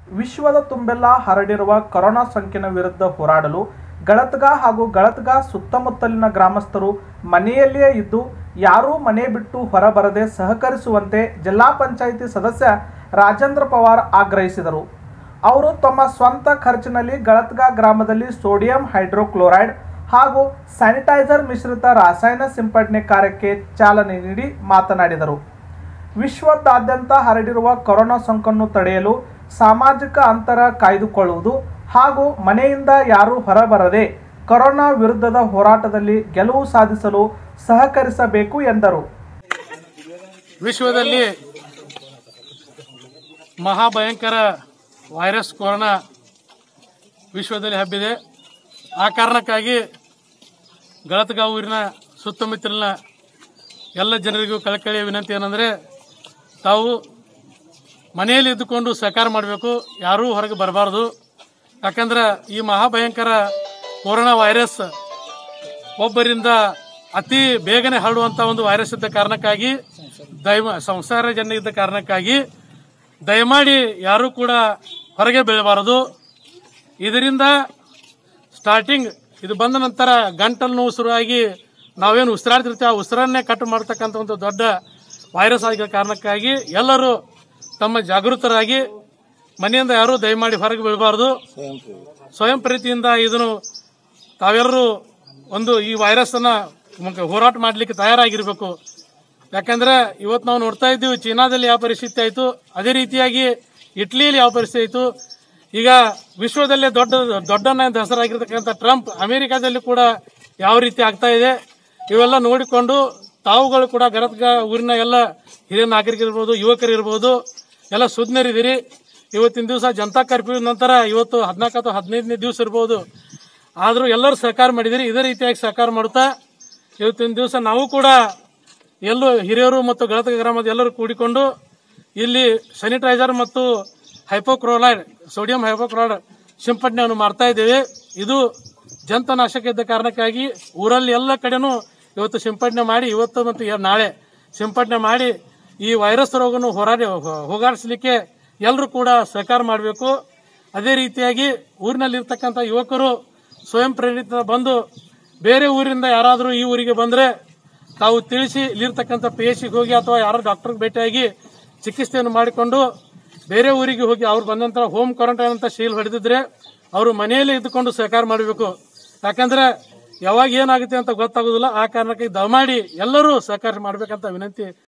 ವಿಶ್ವದ ತುಂಬೆಲ್ಲ ಹರಡಿರುವ ಕೊರೋನಾ ಸೋಂಕಿನ ವಿರುದ್ಧ ಹೋರಾಡಲು ಗಳತ್ಗ ಹಾಗೂ ಗಳತ್ಗ ಸುತ್ತಮುತ್ತಲಿನ ಗ್ರಾಮಸ್ಥರು ಮನೆಯಲ್ಲಿಯೇ ಇದ್ದು ಯಾರೂ ಮನೆ ಬಿಟ್ಟು ಹೊರಬರದೆ ಸಹಕರಿಸುವಂತೆ ಜಿಲ್ಲಾ ಪಂಚಾಯಿತಿ ಸದಸ್ಯ ರಾಜೇಂದ್ರ ಪವಾರ್ ಆಗ್ರಹಿಸಿದರು ಅವರು ತಮ್ಮ ಸ್ವಂತ ಖರ್ಚಿನಲ್ಲಿ ಗಳತ್ಗ ಗ್ರಾಮದಲ್ಲಿ ಸೋಡಿಯಂ ಹೈಡ್ರೋಕ್ಲೋರೈಡ್ ಹಾಗೂ ಸ್ಯಾನಿಟೈಸರ್ ಮಿಶ್ರಿತ ರಾಸಾಯನ ಸಿಂಪಡಣೆ ಕಾರ್ಯಕ್ಕೆ ಚಾಲನೆ ನೀಡಿ ಮಾತನಾಡಿದರು ವಿಶ್ವದಾದ್ಯಂತ ಹರಡಿರುವ ಕೊರೋನಾ ಸೋಂಕನ್ನು ತಡೆಯಲು ಸಾಮಾಜಿಕ ಅಂತರ ಕಾಯ್ದುಕೊಳ್ಳುವುದು ಹಾಗೂ ಮನೆಯಿಂದ ಯಾರೂ ಹೊರಬರದೆ ಕೊರೋನಾ ವಿರುದ್ಧದ ಹೋರಾಟದಲ್ಲಿ ಗೆಲುವು ಸಾಧಿಸಲು ಸಹಕರಿಸಬೇಕು ಎಂದರು ವಿಶ್ವದಲ್ಲಿ ಮಹಾಭಯಂಕರ ವೈರಸ್ ಕೊರೋನಾ ವಿಶ್ವದಲ್ಲಿ ಹಬ್ಬಿದೆ ಆ ಕಾರಣಕ್ಕಾಗಿ ಗಳತ್ಗಾಂವ್ ಊರಿನ ಸುತ್ತಮುತ್ತಲಿನ ಎಲ್ಲ ಜನರಿಗೂ ಕಳಕಳಿಯ ವಿನಂತಿ ಏನಂದರೆ ತಾವು ಮನೆಯಲ್ಲಿ ಇದ್ದುಕೊಂಡು ಸಹಕಾರ ಮಾಡಬೇಕು ಯಾರೂ ಹೊರಗೆ ಬರಬಾರ್ದು ಯಾಕಂದ್ರೆ ಈ ಮಹಾಭಯಂಕರ ಕೊರೋನಾ ವೈರಸ್ ಒಬ್ಬರಿಂದ ಅತಿ ಬೇಗನೆ ಹರಡುವಂತ ಒಂದು ವೈರಸ್ ಇದ್ದ ಕಾರಣಕ್ಕಾಗಿ ದಯ ಸಂಸಾರ ಜನ ಇದ್ದ ಕಾರಣಕ್ಕಾಗಿ ದಯಮಾಡಿ ಯಾರೂ ಕೂಡ ಹೊರಗೆ ಬೀಳಬಾರದು ಇದರಿಂದ ಸ್ಟಾರ್ಟಿಂಗ್ ಇದು ಬಂದ ನಂತರ ಗಂಟಲು ನೋವು ಶುರುವಾಗಿ ನಾವೇನು ಉಸಿರಾಡ್ತಿರ್ತೀವಿ ಆ ಉಸಿರನ್ನೇ ಕಟ್ ಮಾಡ್ತಕ್ಕಂಥ ಒಂದು ದೊಡ್ಡ ವೈರಸ್ ಆಗಿರೋ ಕಾರಣಕ್ಕಾಗಿ ಎಲ್ಲರೂ ತಮ್ಮ ಜಾಗೃತರಾಗಿ ಮನೆಯಿಂದ ಯಾರೂ ದಯಮಾಡಿ ಹೊರಗೆ ಬೀಳಬಾರದು ಸ್ವಯಂ ಪ್ರೀತಿಯಿಂದ ಇದನ್ನು ತಾವೆಲ್ಲರೂ ಒಂದು ಈ ವೈರಸ್ ಅನ್ನ ಮುಖ- ಹೋರಾಟ ಮಾಡಲಿಕ್ಕೆ ತಯಾರಾಗಿರ್ಬೇಕು ಯಾಕಂದ್ರೆ ಇವತ್ತು ನಾವು ನೋಡ್ತಾ ಇದ್ದೀವಿ ಚೀನಾದಲ್ಲಿ ಯಾವ ಪರಿಸ್ಥಿತಿ ಆಯಿತು ಅದೇ ರೀತಿಯಾಗಿ ಇಟ್ಲಿಯಲ್ಲಿ ಯಾವ ಪರಿಸ್ಥಿತಿ ಆಯಿತು ಈಗ ವಿಶ್ವದಲ್ಲೇ ದೊಡ್ಡ ದೊಡ್ಡನ ಹೆಸರಾಗಿರ್ತಕ್ಕಂಥ ಟ್ರಂಪ್ ಅಮೆರಿಕಾದಲ್ಲಿ ಕೂಡ ಯಾವ ರೀತಿ ಆಗ್ತಾ ಇದೆ ಇವೆಲ್ಲ ನೋಡಿಕೊಂಡು ತಾವುಗಳು ಕೂಡ ಗರತ್ಗ ಊರಿನ ಎಲ್ಲ ಹಿರಿಯ ನಾಗರಿಕರಿರ್ಬೋದು ಯುವಕರಿರ್ಬೋದು ಎಲ್ಲ ಸುಜ್ಞರಿದ್ದೀರಿ ಇವತ್ತಿನ ದಿವಸ ಜನತಾ ಕರ್ಫ್ಯೂ ನಂತರ ಇವತ್ತು ಹದಿನಾಲ್ಕು ಅಥವಾ ಹದಿನೈದನೇ ದಿವಸ ಇರ್ಬೋದು ಆದರೂ ಎಲ್ಲರೂ ಸಹಕಾರ ಮಾಡಿದಿರಿ ಇದೇ ರೀತಿಯಾಗಿ ಸಹಕಾರ ಮಾಡುತ್ತಾ ಇವತ್ತಿನ ದಿವಸ ನಾವು ಕೂಡ ಎಲ್ಲೂ ಹಿರಿಯರು ಮತ್ತು ಗಳತಗ ಗ್ರಾಮದ ಎಲ್ಲರೂ ಕೂಡಿಕೊಂಡು ಇಲ್ಲಿ ಸ್ಯಾನಿಟೈಸರ್ ಮತ್ತು ಹೈಪೋಕ್ರೋಲೈಡ್ ಸೋಡಿಯಂ ಹೈಪೋಕ್ರೋಲೈಡ್ ಸಿಂಪಡಣೆಯನ್ನು ಮಾಡ್ತಾ ಇದ್ದೇವೆ ಇದು ಜಂತನಾಶಕ ಇದ್ದ ಕಾರಣಕ್ಕಾಗಿ ಊರಲ್ಲಿ ಎಲ್ಲ ಕಡೆನೂ ಇವತ್ತು ಸಿಂಪಡಣೆ ಮಾಡಿ ಇವತ್ತು ಮತ್ತು ಎ- ನಾಳೆ ಸಿಂಪಡಣೆ ಮಾಡಿ ಈ ವೈರಸ್ ರೋಗವನ್ನು ಹೋರಾಡಿ ಹೋಗಾಡಿಸಲಿಕ್ಕೆ ಎಲ್ಲರೂ ಕೂಡ ಸಹಕಾರ ಮಾಡಬೇಕು ಅದೇ ರೀತಿಯಾಗಿ ಊರಿನಲ್ಲಿರ್ತಕ್ಕಂಥ ಯುವಕರು ಸ್ವಯಂ ಪ್ರೇರಿತ ಬಂದು ಬೇರೆ ಊರಿಂದ ಯಾರಾದರೂ ಈ ಊರಿಗೆ ಬಂದರೆ ತಾವು ತಿಳಿಸಿ ಇಲ್ಲಿರ್ತಕ್ಕಂಥ ಪಿ ಎಚ್ ಹೋಗಿ ಅಥವಾ ಯಾರೋ ಡಾಕ್ಟರ್ಗೆ ಭೇಟಿಯಾಗಿ ಚಿಕಿತ್ಸೆಯನ್ನು ಮಾಡಿಕೊಂಡು ಬೇರೆ ಊರಿಗೆ ಹೋಗಿ ಅವ್ರು ಬಂದ ನಂತರ ಹೋಮ್ ಕ್ವಾರಂಟೈನ್ ಅಂತ ಶೀಲ್ ಹೊಡೆದಿದ್ರೆ ಅವರು ಮನೆಯಲ್ಲೇ ಇದ್ದುಕೊಂಡು ಸಹಕಾರ ಮಾಡಬೇಕು ಯಾಕಂದ್ರೆ ಯಾವಾಗ ಏನಾಗುತ್ತೆ ಅಂತ ಗೊತ್ತಾಗೋದಿಲ್ಲ ಆ ಕಾರಣಕ್ಕೆ ದಯಮಾಡಿ ಎಲ್ಲರೂ ಸಹಕಾರ ಮಾಡಬೇಕಂತ ವಿನಂತಿ